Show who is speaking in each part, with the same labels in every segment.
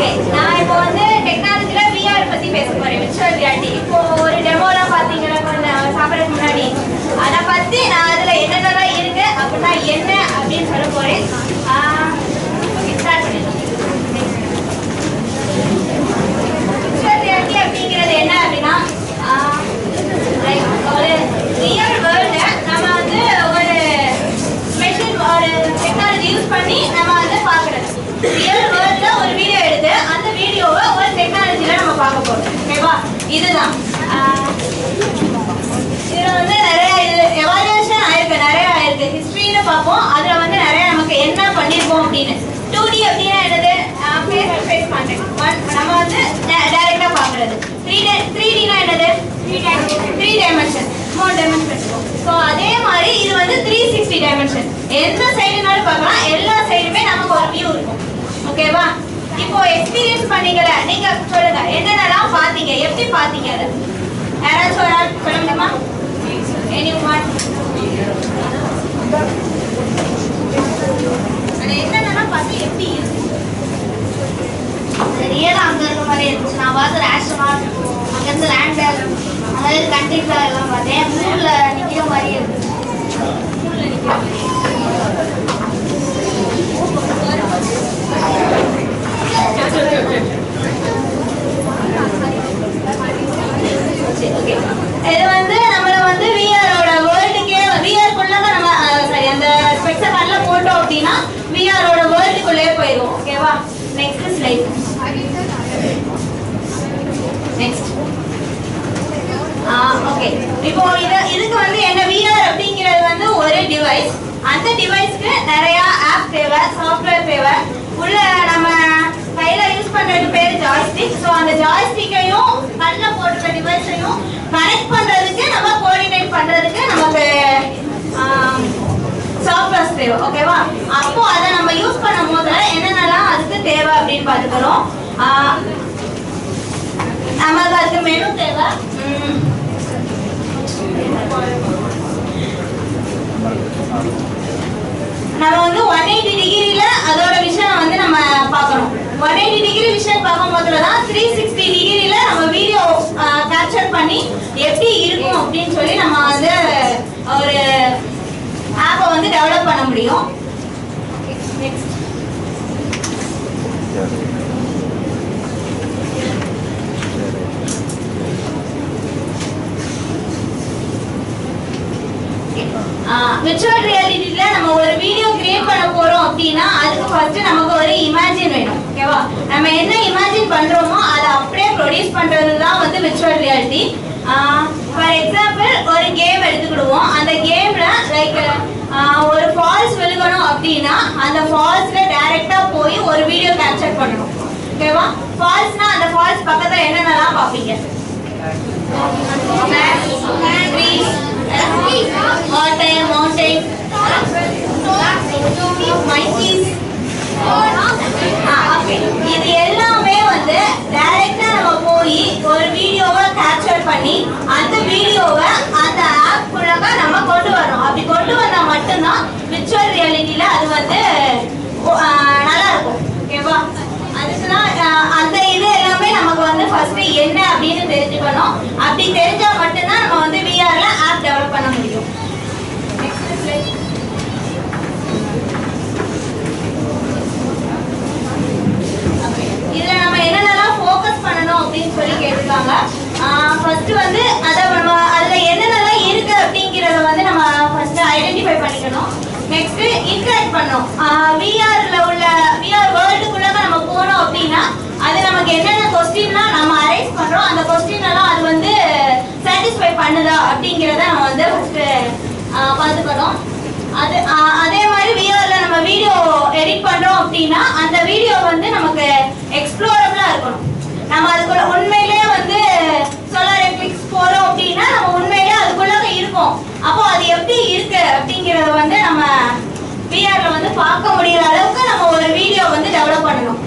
Speaker 1: Okay நான் இப்போ வந்து டெக்னாலஜில விஆர் பத்தி பேச போறேன் விர்ச்சுவல் ரியாலிட்டி இப்போ ஒரு டெமோலாம் பாத்தீங்கன்னா கொஞ்சம் சாப்பிடறதுக்கு முன்னாடி அதை பத்தி நான் அதுல என்னென்னலாம் இருக்கு அப்படின்னா என்ன அப்படின்னு சொல்ல போறேன் ஸ்டார்ட் பண்ணிடலாம் விர்ச்சுவல் ரியாலிட்டி அப்படிங்கிறது என்ன அப்படின்னா ஆஹ், like ஒரு ரியல் வேர்ல்டு நம்ம வந்து ஒரு மெஷின் ஒரு டெக்னாலஜி யூஸ் பண்ணி நம்ம வந்து பார்க்குறது ரியல் வேர்ல்டில் ஒரு வீடியோ எடுத்து அந்த வீடியோவை ஒரு டெக்னாலஜியில் நம்ம பார்க்க போகிறோம் ஓகேவா இதுதான் ஆஹ், இதுல வந்து நிறைய இது எவாலுவேஷன் ஆயிருக்கு நிறைய ஆயிருக்கு ஹிஸ்டரின்னு பார்ப்போம் அதுல வந்து நிறைய நமக்கு என்ன பண்ணிருக்கோம் அப்படின்னு டூ டி அப்படின்னா என்னது ஃபேஸ் டு ஃபேஸ் கான்டாக்ட் நம்ம வந்து டைரக்டா பாக்குறது த்ரீ டே த்ரீ டினா என்னது த்ரீ டைமென்ஷன் மூணு டைமென்ஷன் ஸோ அதே மாதிரி இது வந்து த்ரீ சிக்ஸ்டி டைமென்ஷன் எந்த சைடுனாலும் பார்க்கலாம் எல்லா சைடுமே நமக்கு ஒரு வியூ இருக்கும் ஓகேவா இப்போ எக்ஸ்பீரியன்ஸ் பண்ணீங்கல நீங்க சொல்லுங்க என்னென்னலாம் பாத்தீங்க எப்படி பாத்தீங்க அதை யாராச்சும் ஒரு ஆள் சொல்ல முடியுமா எனி ஒன் அது என்னென்னலாம் பார்த்து எப்படி இருக்கு
Speaker 2: ரியலா அங்க இருக்க மாதிரி இருந்துச்சு நான் பார்த்த ஆஸ்ட்ரோனாட் அங்க இருந்து லேண்டர் அந்த மாதிரி கண்ட்ரிஸ்ல எல்லாம் பார்த்தேன் மூணுல நிக்கிற மாதிரி இருந்துச்சு
Speaker 1: சரி, okay. இது வந்து நம்மள வந்து விஆரோட வேர்ல்டுக்கே விஆர் குள்ள நம்ம சாரி அந்த ஸ்பெக்ஸை கண்ணில் போட்டோம் அப்படின்னா விஆரோட வேர்ல்டுக்குள்ளே போயிடும் ஓகேவா நெக்ஸ்ட் ஸ்லைட் நெக்ஸ்ட் ஓகே இப்போ இது இதுக்கு வந்து என்ன விஆர் அப்படிங்கிறது வந்து ஒரு டிவைஸ் அந்த டிவைஸ்க்கு நிறைய ஆப் தேவை சாஃப்ட்வேர் தேவை உள்ள நம்ம கையில யூஸ் பண்றது பேர் ஜாய்ஸ்டிக் ஸோ அந்த ஜாய்ஸ்டிக்கையும் கண்ணில் போட்டுற டிவைஸையும் கனெக்ட் பண்றதுக்கு நம்ம கோஆர்டினேட் பண்றதுக்கு நமக்கு சாஃப்ட்வேர்ஸ் தேவை ஓகேவா அப்போ அதை நம்ம யூஸ் பண்ணும் போது என்னென்னலாம் அதுக்கு தேவை அப்படின்னு பார்த்துக்கிறோம் ஆஹ் நமக்கு அதுக்கு மெனு தேவை உம், நம்ம வந்து ஒன் எயிட்டி டிகிரியில அதோட விஷயம் வந்து நம்ம பார்க்கணும் ஒன் எயிட்டி டிகிரி விஷயம் பார்க்கும் போதுல தான் த்ரீ சிக்ஸ்டி டிகிரியில நம்ம வீடியோ கேப்சர் பண்ணி எப்படி இருக்கும் அப்படின்னு சொல்லி நம்ம வந்து ஒரு ஆப்பை வந்து டெவலப் பண்ண முடியும் நெக்ஸ்ட் விர்ச்சுவல் ரியாலிட்டியில நம்ம ஒரு வீடியோ கிரியேட் பண்ண போறோம் அப்படின்னா அதுக்கு ஃபர்ஸ்ட் நமக்கு ஒரு இமேஜின் வேணும் ஓகேவா நம்ம என்ன இமேஜின் பண்றோமோ அதை அப்படியே ப்ரொடியூஸ் பண்றது தான் வந்து விர்ச்சுவல் ரியாலிட்டி ஃபார் எக்ஸாம்பிள் ஒரு கேம் எடுத்துக்கிடுவோம் அந்த கேம்ல லைக் ஒரு ஃபால்ஸ் விழுகணும் அப்படின்னா அந்த ஃபால்ஸ்ல டைரக்டா போய் ஒரு வீடியோ கேப்சர் பண்ணணும் ஓகேவா ஃபால்ஸ்னா அந்த ஃபால்ஸ் பக்கத்துல என்னென்னலாம் பார்ப்பீங்க trees, water, mountain, monkeys. ஆ, okay. இது எல்லாமே வந்து டைரக்டா நம்ம போய் ஒரு வீடியோவை கேப்சர் பண்ணி அந்த வீடியோவை அந்த ஆப் குள்ளக நம்ம கொண்டு வரணும் அப்படி கொண்டு வந்தா மட்டும்தான் விர்ச்சுவல் ரியாலிட்டியில அது வந்து ஓ, ஆ, நல்லா இருக்கும் ஓகேவா அதுக்குதான் ஆ, அந்த இது எல்லாமே நமக்கு வந்து ஃபர்ஸ்ட் என்ன அப்படின்னு தெரிஞ்சுக்கணும் அப்படி தெரிஞ்சா மட்டும்தான் நம்ம வந்து விஆர்ல ஆப் டெவலப் பண்ண முடியும் Next slide. இதுல நம்ம என்னென்னலாம் ஃபோக்கஸ் பண்ணணும் அப்படின்னு சொல்லி கேட்டிருக்காங்க ஃபர்ஸ்ட் வந்து அத நம்ம அதுல என்னென்னலாம் இருக்கு அப்படிங்கறத வந்து நம்ம ஃபர்ஸ்ட் ஐடென்டிஃபை பண்ணிக்கணும் நெக்ஸ்ட் இன்டராக்ட் பண்ணணும் விஆர்ல உள்ள விஆர் வேர்ல்டுக்குள்ள நம்ம போனோம் அப்படின்னா அது நமக்கு என்னென்ன கொஸ்டின்லாம் நம்ம அரைஸ் பண்றோம் அந்த கொஸ்டின் எல்லாம் அது வந்து சாட்டிஸ்ஃபை பண்ணுதா அப்படிங்கறத நம்ம வந்து ஃபர்ஸ்ட் பார்த்துக்கணும் அது ஆ, அதே மாதிரி விஆர்ல நம்ம வீடியோ எடிட் பண்றோம் அப்படின்னா அந்த வீடியோ வந்து நமக்கு எக்ஸ்ப்ளோரபிளா இருக்கணும் நம்ம அதுக்குள்ள உண்மையிலேயே வந்து சோலார் எக்லிப்ஸ் போறோம் அப்படின்னா நம்ம உண்மையிலேயே அதுக்குள்ள இருக்கும் அப்போ அது எப்படி இருக்கு அப்படிங்கறத வந்து நம்ம விஆர்ல வந்து பார்க்க முடியற அளவுக்கு நம்ம ஒரு வீடியோ வந்து டெவலப் பண்ணணும்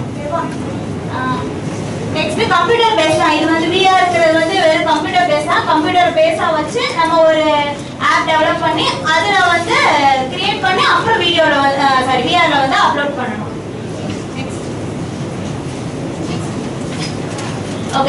Speaker 1: நெக்ஸ்ட் கம்ப்யூட்டர் பேஸ் தான் இது வந்து விஆர்ங்கிறது வந்து வெறும் கம்ப்யூட்டர் பேஸ் தான் கம்ப்யூட்டர் பேஸா வச்சு நம்ம ஒரு ஆப் டெவலப் பண்ணி அதுல வந்து கிரியேட் பண்ணி அப்புறம் வீடியோல வந்து சாரி விஆர்ல வந்து அப்லோட் பண்ணணும் Next.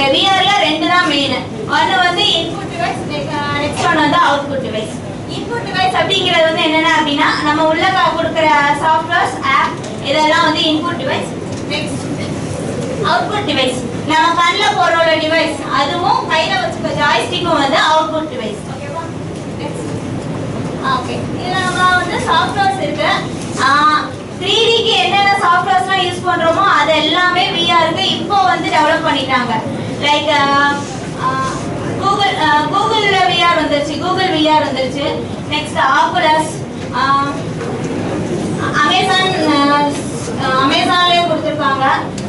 Speaker 1: ஓகே விஆர்ல ரெண்டு தான் மெயின் ஒன்று வந்து இன்புட் டிவைஸ் நெக்ஸ்ட் ஒன் வந்து அவுட்புட் டிவைஸ் இன்புட் டிவைஸ் அப்படிங்கிறது வந்து என்னென்ன அப்படின்னா நம்ம உள்ள க- கொடுக்குற சாஃப்ட்வேர்ஸ் ஆப் இதெல்லாம் வந்து input device next output device நம்ம கண்ணில் போடுற டிவைஸ் அதுவும் கையில் வச்சுக்க ஜாய்ஸ்டிக்கும் வந்து அவுட்புட் டிவைஸ் ஓகேவா நெக்ஸ்ட் ஓகே இதில் நம்ம வந்து சாஃப்ட்வேர்ஸ் இருக்கு த்ரீ டிக்கு என்னென்ன சாஃப்ட்வேர்ஸ்லாம் யூஸ் பண்ணுறோமோ அது எல்லாமே விஆருக்கு இப்போ வந்து டெவலப் பண்ணிட்டாங்க லைக் கூகுள் கூகுளில் விஆர் வந்துருச்சு கூகுள் விஆர் வந்துருச்சு நெக்ஸ்ட் ஆக்குலஸ் அமேசான் அமேசான்லேயே கொடுத்துருக்காங்க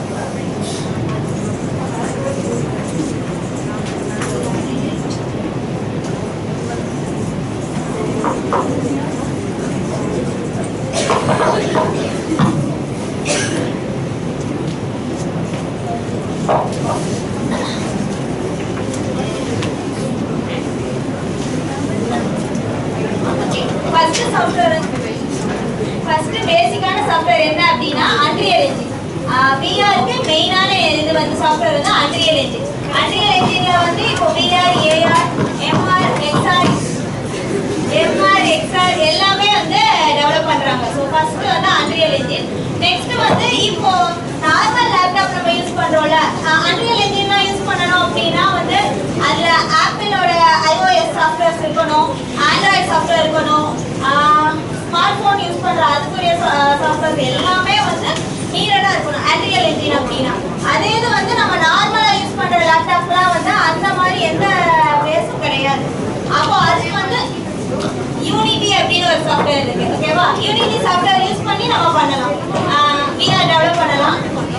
Speaker 1: ஃபர்ஸ்ட் சாஃப்ட்வேர் ஃபர்ஸ்ட் பேசிக்கான சாஃப்ட்வேர் என்ன அப்படின்னா அன்ரியல் என்ஜின் விஆருக்கு மெயினான இது வந்து சாஃப்ட்வேர் வந்து அன்ரியல் என்ஜின் அன்ரியல் என்ஜின்ல வந்து இப்போ VR AR MR XR MR XR எல்லாமே வந்து டெவலப் பண்றாங்க ஸோ ஃபர்ஸ்ட் வந்து அன்ரியல் என்ஜின் நெக்ஸ்ட் வந்து இப்போ நார்மல் லேப்டாப் நம்ம யூஸ் பண்றோம்ல அன்ரியல் என்ஜின்லாம் யூஸ் பண்ணணும் அப்படின்னா வந்து அதுல ஆப்பிளோட ஐஓஎஸ் சாஃப்ட்வேர்ஸ் இருக்கணும் ஆண்ட்ராய்ட் சாஃப்ட்வேர் இருக்கணும் ஸ்மார்ட் ஃபோன் யூஸ் பண்ற அதுக்குரிய சாஃப்ட்வேர் எல்லாமே வந்து நீரடா இருக்கணும் ஆண்ட்ரியல் என்ஜின் அப்படின்னா அதே இது வந்து நம்ம நார்மலா யூஸ் பண்ற லேப்டாப்லாம் வந்து அந்த மாதிரி எந்த பேஸும் கிடையாது அப்போ அதுக்கு வந்து யூனிட்டி அப்படின்னு ஒரு சாஃப்ட்வேர் இருக்கு ஓகேவா யூனிட்டி சாஃப்ட்வேர் யூஸ் பண்ணி நம்ம பண்ணலாம் விஆர் டெவலப் பண்ணலாம்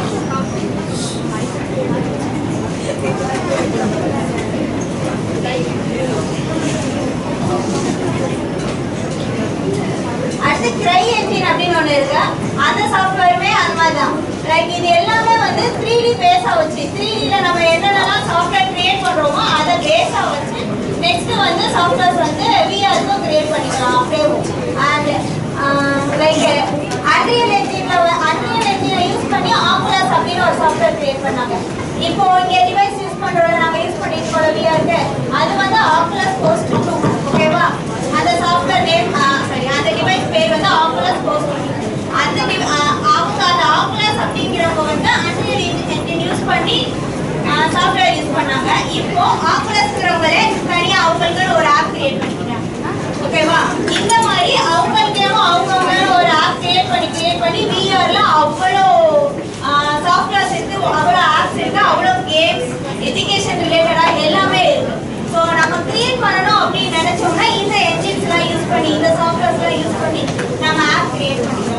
Speaker 1: அடுத்து க்ரை என்ஜின் அப்படின்னு ஒன்று இருக்கு அந்த சாஃப்ட்வேருமே அந்த மாதிரி தான் லைக் இது எல்லாமே வந்து த்ரீ டி பேஸாக வச்சு த்ரீ டியில் நம்ம என்னென்னலாம் சாஃப்ட்வேர் கிரியேட் பண்ணுறோமோ அதை பேஸாக வச்சு நெக்ஸ்ட் வந்து சாஃப்ட்வேர்ஸ் வந்து விஆருக்கும் கிரியேட் பண்ணிக்கலாம் அப்படியே அண்ட் லைக் அன்ரியல் என்ஜினில் அன்ரியல் என்ஜினை யூஸ் பண்ணி ஆக்குலஸ் அப்படின்னு ஒரு சாஃப்ட்வேர் கிரியேட் பண்ணாங்க இப்போ இங்கே டிவைஸ் யூஸ் பண்ணுறோம் நாங்கள் யூஸ் பண்ணிட்டு போகிற விஆருக்கு அது வந்து ஆக்குலஸ் போஸ்ட் டூ ஓகேவா அந்த சாஃப்ட்வேர் நேம் சாரி அந்த டிவைஸ் பேர் வந்து ஆக்குலஸ் போஸ்ட் அந்த dev- ஆ, அவங்க அந்த ஆக்குலஸ் அப்படிங்கிறவங்க வந்து அன்ரியல் என்ஜின் யூஸ் பண்ணி சாஃப்ட்வேர் யூஸ் பண்ணாங்க இப்போ ஆக்குலஸ்ங்கிறவங்களே தனியா அவங்களுக்கு ஒரு ஆப் கிரியேட் பண்ணிக்கிறாங்க ஓகேவா இந்த மாதிரி அவங்களுக்கே அவங்கவுங்க ஒரு ஆப் கிரியேட் பண்ணி கிரியேட் பண்ணி விஆர்ல அவ்வளோ சாஃப்ட்வேர்ஸ் இருக்கு அவ்வளோ ஆப்ஸ் இருக்கு அவ்வளோ கேம்ஸ் எஜுகேஷன் ரிலேட்டடா எல்லாமே இருக்கு ஸோ நம்ம கிரியேட் பண்ணணும் அப்படின்னு நினைச்சோம்னா இந்த என்ஜின்ஸ்லாம் யூஸ் பண்ணி இந்த சாஃப்ட்வேர்ஸ்லாம் யூஸ் பண்ணி நம்ம ஆப் கிரியேட் பண்ணிக்கலாம்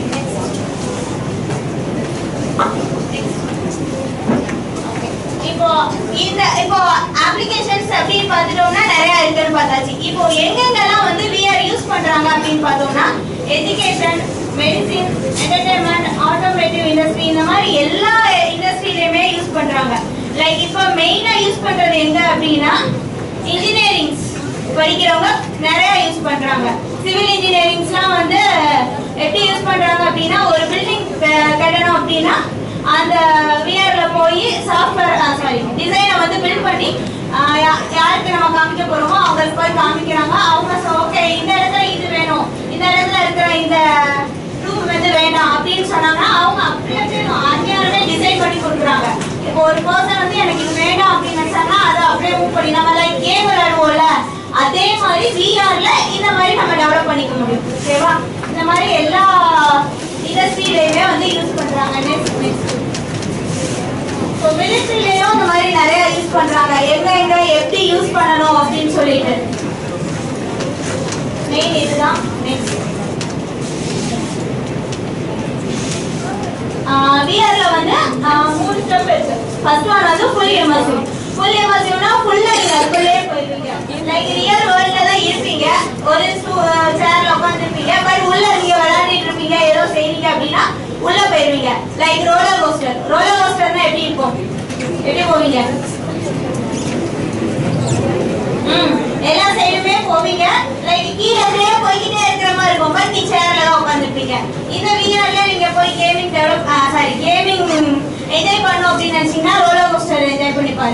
Speaker 1: இப்போ இந்த இப்போ அப்ளிகேஷன்ஸ் அப்படின்னு பார்த்துட்டோம்னா நிறைய இருக்குன்னு பார்த்தாச்சு இப்போ எங்கெங்கெல்லாம் வந்து விஆர் யூஸ் பண்றாங்க அப்படின்னு பார்த்தோம்னா education medicine entertainment automotive industry இந்த மாதிரி எல்லா இண்டஸ்ட்ரியிலையுமே யூஸ் பண்றாங்க லைக் இப்போ மெயினா யூஸ் பண்றது எங்க அப்படின்னா இன்ஜினியரிங்ஸ் படிக்கிறவங்க நிறைய யூஸ் பண்றாங்க சிவில் இன்ஜினியரிங்ஸ்லாம் வந்து எப்படி யூஸ் பண்றாங்க அப்படின்னா ஒரு பில்டிங் கட்டணும் அப்படின்னா அந்த விஆர்ல போய் சாஃப்ட்வேர் சாரி டிசைனை வந்து பில்ட் பண்ணி ஆஹ் யா- யாருக்கு நம்ம காமிக்க போறோமோ அவங்களுக்கு போய் காமிக்கிறாங்க அவங்க ஓகே இந்த இடத்துல இது வேணும் இந்த இடத்துல இருக்கிற இந்த ரூம் வந்து வேண்டாம் அப்படின்னு சொன்னாங்கன்னா அவங்க அப்படியே அங்கேயாலுமே டிசைன் பண்ணி கொடுக்குறாங்க இப்போ ஒரு பர்சன் வந்து எனக்கு இது வேண்டாம் அப்படின்னு நினைச்சாங்கன்னா அதை அப்படியே மூவ் பண்ணி நம்ம லைக் கேம் விளையாடுவோம்ல அதே மாதிரி விஆர்ல இந்த மாதிரி நம்ம டெவலப் பண்ணிக்க முடியும் ஓகேவா இந்த மாதிரி எல்லா இண்டஸ்ட்ரியிலையுமே வந்து யூஸ் பண்றாங்க நெக்ஸ்ட் நெக்ஸ்ட் ஸோ மிலிட்ரிலையும் இந்த மாதிரி நிறைய யூஸ் பண்றாங்க எங்க எங்க எப்படி யூஸ் பண்ணணும் அப்படின்னு சொல்லிட்டு மெயின் இதுதான் நெக்ஸ்ட் விஆர்ல வந்து ஆஹ், மூணு ஸ்டெப் இருக்கு ஃபர்ஸ்ட் ஒன் வந்து ஃபுல் எமர்சிவ் ஃபுல் எமர்சிவ்னா ஃபுல்லா நீங்க அதுக்குள்ளே போயிருவீங்க லைக் ரியல் வேர்ல்ட்ல தான் இருப்பீங்க ஒரு சேர்ல உட்காந்துருப்பீங்க பட் உள்ள நீங்க விளையாடிட்டு இருப்பீங்க ஏதோ செய்றீங்க அப்படின்னா உள்ள போயிருவீங்க லைக் ரோலர் கோஸ்டர் ரோலர் கோஸ்டர்னா எப்படி இருக்கும் எப்படி போவீங்க ம் எல்லா சைடுமே போவீங்க லைக் கீழே அப்படியே போய்கிட்டே இருக்கிற மாதிரி இருக்கும் பட் நீ சேர்ல தான் உட்காந்துருப்பீங்க இந்த விஆர்ல நீங்க போய் gaming develop sorry gaming enjoy பண்ணணும் அப்படின்னு நினைச்சீங்கன்னா ரோலர் கோஸ்டர் என்ஜாய் பண்ணி பாருங்க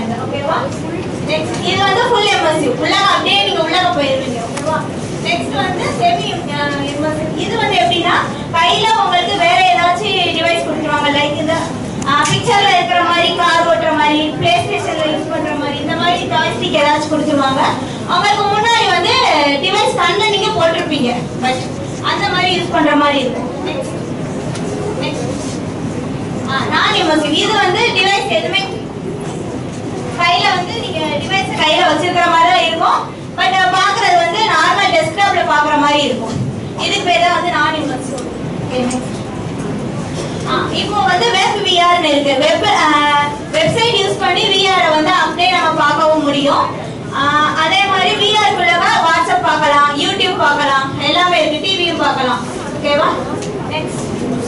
Speaker 1: நெக்ஸ்ட் இது வந்து ஃபுல் எம்எஸ்சிவ் உள்ளாக அப்படியே நீங்க உள்ளாக போயிருவீங்க ஓகேவா நெக்ஸ்ட் வந்து செமி எம்எஸ்சிவ் இது வந்து எப்படின்னா கையில உங்களுக்கு வேற ஏதாச்சும் டிவைஸ் கொடுத்துருவாங்க லைக் இந்த பிக்சர்ல இருக்கிற மாதிரி கார் ஓட்டுற மாதிரி பிளே ஸ்டேஷன்ல யூஸ் பண்ற மாதிரி இந்த மாதிரி ஜாய்ஸ்டிக் ஏதாச்சும் கொடுத்துருவாங்க உங்களுக்கு முன்னாடி வந்து டிவைஸ் கண்ணை நீங்க போட்டிருப்பீங்க பட் அந்த மாதிரி யூஸ் பண்ற மாதிரி இருக்கும் நெக்ஸ்ட் நெக்ஸ்ட் நான் எம்எஸ்சிவ் இது வந்து டிவைஸ் எதுவுமே கையில வந்து நீங்க டிவைஸ் கையில வச்சிருக்கிற மாதிரி தான் இருக்கும் பட் பாக்குறது வந்து நார்மல் டெஸ்க்டாப்ல பாக்குற மாதிரி இருக்கும் இதுக்கு பேர் தான் வந்து நான் இமர்சிவ் இப்போ வந்து வெப் விஆர்னு இருக்கு வெப் வெப்சைட் யூஸ் பண்ணி விஆரை வந்து அப்படியே நம்ம பார்க்கவும் முடியும் ஆஹ் அதே மாதிரி விஆர் குள்ளவா வாட்ஸ்அப் பார்க்கலாம் யூடியூப் பார்க்கலாம் எல்லாமே இருக்கு டிவியும் பார்க்கலாம் ஓகேவா நெக்ஸ்ட்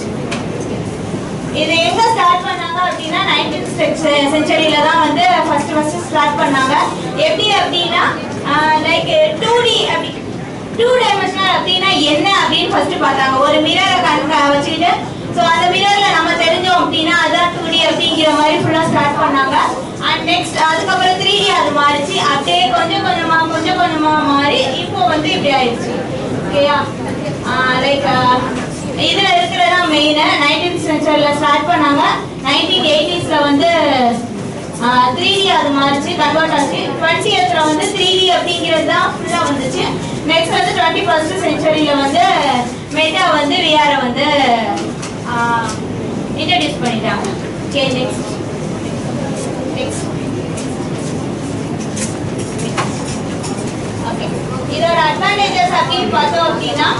Speaker 1: இது எங்க ஸ்டார்ட் பண்ணாங்க அப்படின்னா நைன்டீன் செஞ்சுரியில தான் வந்து ஃபர்ஸ்ட் ஃபர்ஸ்ட் ஸ்டார்ட் பண்ணாங்க எப்படி அப்படின்னா லைக் டூ டி அப்படி டூ டைமென்ஷனல் அப்படின்னா என்ன அப்படின்னு ஃபர்ஸ்ட் பார்த்தாங்க ஒரு மிரரை கணக்க வச்சுக்கிட்டு ஸோ அந்த மிரர்ல நம்ம தெரிஞ்சோம் அப்படின்னா அதான் டூ டி அப்படிங்கிற மாதிரி ஃபுல்லா ஸ்டார்ட் பண்ணாங்க அண்ட் நெக்ஸ்ட் அதுக்கப்புறம் த்ரீ டி அது மாறிச்சு அப்படியே கொஞ்சம் கொஞ்சமா கொஞ்சம் கொஞ்சமா மாறி இப்போ வந்து இப்படி ஆயிடுச்சு ஓகேயா லைக் இதுல இருக்கிறதா மெயின் நைன்டீன் சென்ச்சுரியில ஸ்டார்ட் பண்ணாங்க நைன்டீன் எயிட்டிஸ்ல வந்து த்ரீ டி அது மாறிச்சு கன்வெர்ட் ஆச்சு டுவெண்ட்டி இயர்ஸ்ல வந்து த்ரீ டி அப்படிங்கிறது தான் ஃபுல்லா வந்துச்சு நெக்ஸ்ட் வந்து டுவெண்ட்டி ஃபர்ஸ்ட் சென்ச்சுரியில வந்து மெட்டா வந்து விஆரை வந்து இன்ட்ரடியூஸ் பண்ணிட்டாங்க ஓகே நெக்ஸ்ட் நெக்ஸ்ட் ஓகே இதோட அட்வான்டேஜஸ் அப்படின்னு பார்த்தோம் அப்படின்னா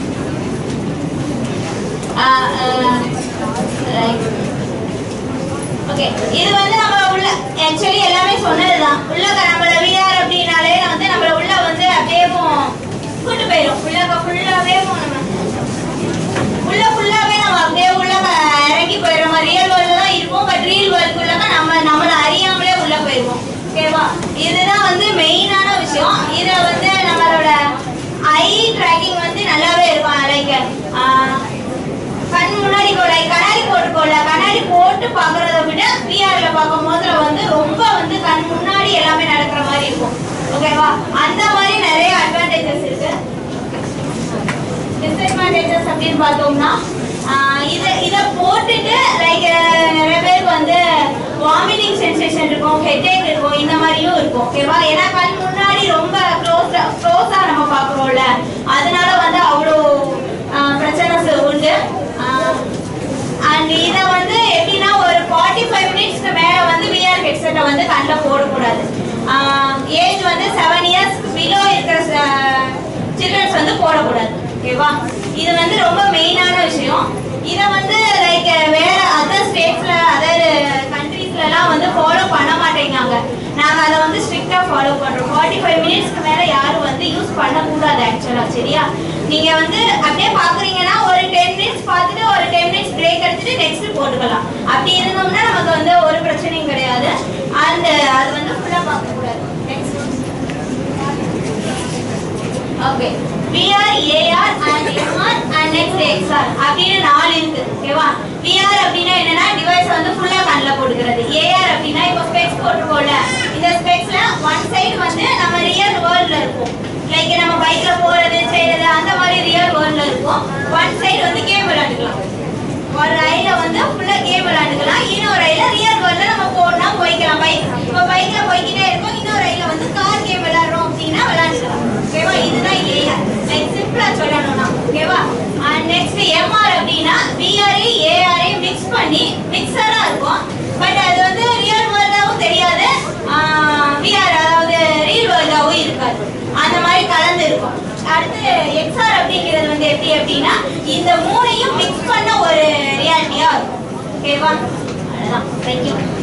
Speaker 1: ஓகே இது வந்து நம்ம உள்ள ஆக்சுவலி எல்லாமே சொன்னதுதான் உள்ள நம்மள விஆர் அப்படின்னாலே வந்து நம்மள உள்ள வந்து அப்படியே கூட்டு போயிடும் உள்ள ஃபுல்லாவே நம்ம உள்ள ஃபுல்லாவே நம்ம அப்படியே உள்ள இறங்கி போயிடுற மாதிரி ரியல் வேர்ல்டு தான் இருப்போம் பட் ரியல் வேர்ல்டுக்குள்ள நம்ம நம்மள அறியாமலே உள்ள போயிடுவோம் ஓகேவா இதுதான் வந்து மெயினான விஷயம் இத வந்து நம்மளோட ஐ ட்ராக்கிங் வந்து நல்லாவே இருக்கும் லைக் கண் முன்னாடி கூட கண்ணாடி போட்டுக்கோல கண்ணாடி போட்டு பாக்குறத விட விஆர்ல பார்க்கும் போதுல வந்து ரொம்ப வந்து கண் முன்னாடி எல்லாமே நடக்கிற மாதிரி இருக்கும் ஓகேவா அந்த மாதிரி நிறைய அட்வான்டேஜஸ் இருக்கு டிஸ்அட்வான்டேஜஸ் அப்படின்னு பார்த்தோம்னா ஆஹ் இத இத போட்டுட்டு லைக் நிறைய பேருக்கு வந்து வாமிட்டிங் சென்சேஷன் இருக்கும் ஹெட்ஏக் இருக்கும் இந்த மாதிரியும் இருக்கும் ஓகேவா ஏன்னா கண் முன்னாடி ரொம்ப க்ளோஸ் க்ளோஸா நம்ம பாக்குறோம்ல அதனால வந்து அவ்வளோ பிரச்சனை உண்டு அண்ட் இத வந்து எப்படின்னா ஒரு ஃபார்ட்டி ஃபைவ் மினிட்ஸ்க்கு மேல வந்து விஆர் ஹெட்செட்டை வந்து கண்ணில் போடக்கூடாது ஏஜ் வந்து செவன் இயர்ஸ் பிலோ இருக்கிற சில்ட்ரன்ஸ் வந்து போடக்கூடாது ஓகேவா இது வந்து ரொம்ப மெயினான விஷயம் இதை வந்து லைக் வேற அதர் ஸ்டேட்ஸ்ல அதர் கண்ட்ரீஸ்லலாம் வந்து ஃபாலோ பண்ண மாட்டேங்காங்க நாங்கள் அதை வந்து ஸ்ட்ரிக்டாக ஃபாலோ பண்ணுறோம் ஃபார்ட்டி ஃபைவ் மினிட்ஸ்க்கு மேலே யாரும் வந்து யூஸ் பண்ணக்கூடாது ஆக்சுவலாக சரியா நீங்கள் வந்து அப்படியே பார்க்குறீங்கன்னா ஒரு டென் மினிட்ஸ் பார்த்துட்டு ஒரு டென் மினிட்ஸ் பிரேக் எடுத்துட்டு நெக்ஸ்ட் போட்டுக்கலாம் அப்படி இருந்தோம்னா நமக்கு வந்து ஒரு பிரச்சனையும் கிடையாது அண்ட் அது வந்து ஃபுல்லாக பார்க்கக்கூடாது next okay VR, AR and MR and next XR அப்படின்னு நாலு இருக்கு ஓகேவா VR அப்படின்னா என்னன்னா டிவைஸ் வந்து ஃபுல்லா கண்ணில் போட்டுக்கிறது AR அப்படின்னா இப்போ ஸ்பெக்ஸ் போட்டுருக்கோம்ல இந்த ஸ்பெக்ஸ்ல ஒன் சைடு வந்து நம்ம ரியல் வேர்ல்ட்ல இருக்கும் லைக் நம்ம பைக்ல போறது செய்யறது அந்த மாதிரி ரியல் வேர்ல்ட்ல இருக்கும் ஒன் சைடு வந்து கேம் விளையாண்டுக்கலாம் ஒரு ரயில வந்து ஃபுல்லா கேம் விளையாண்டுக்கலாம் இன்னொரு ரயில ரியல் வேர்ல்ட்ல நம்ம போனா போய்க்கலாம் பைக் இப்போ பைக்ல போய்க்கிட்டே இருக்கோம் இன்னொரு ரயில வந்து கார் கேம் விளையாடுறோம் அப்படின்னா விளையாண்டுக்கலாம் ஓகேவா இதுதான் ஏஆர் லைக் சிம்பிளா சொல்லணும்னா ஓகேவா அண்ட் நெக்ஸ்ட் எம்ஆர் அப்படின்னா விஆரை ஏஆரை மிக்ஸ் பண்ணி மிக்சரா இருக்கும் பட் அது வந்து ரியல் வேர்ல்டாவும் தெரியாது விஆர் அதாவது ரியல் வேர்ல்டாவும் இருக்காது அந்த மாதிரி கலந்து இருக்கும் அடுத்து எக்ஸ்ஆர் அப்படிங்கிறது வந்து எப்படி அப்படின்னா இந்த மூணையும் மிக்ஸ் பண்ண ஒரு ரியாலிட்டியா இருக்கும் ஓகேவா அவ்வளவுதான் தேங்க்யூ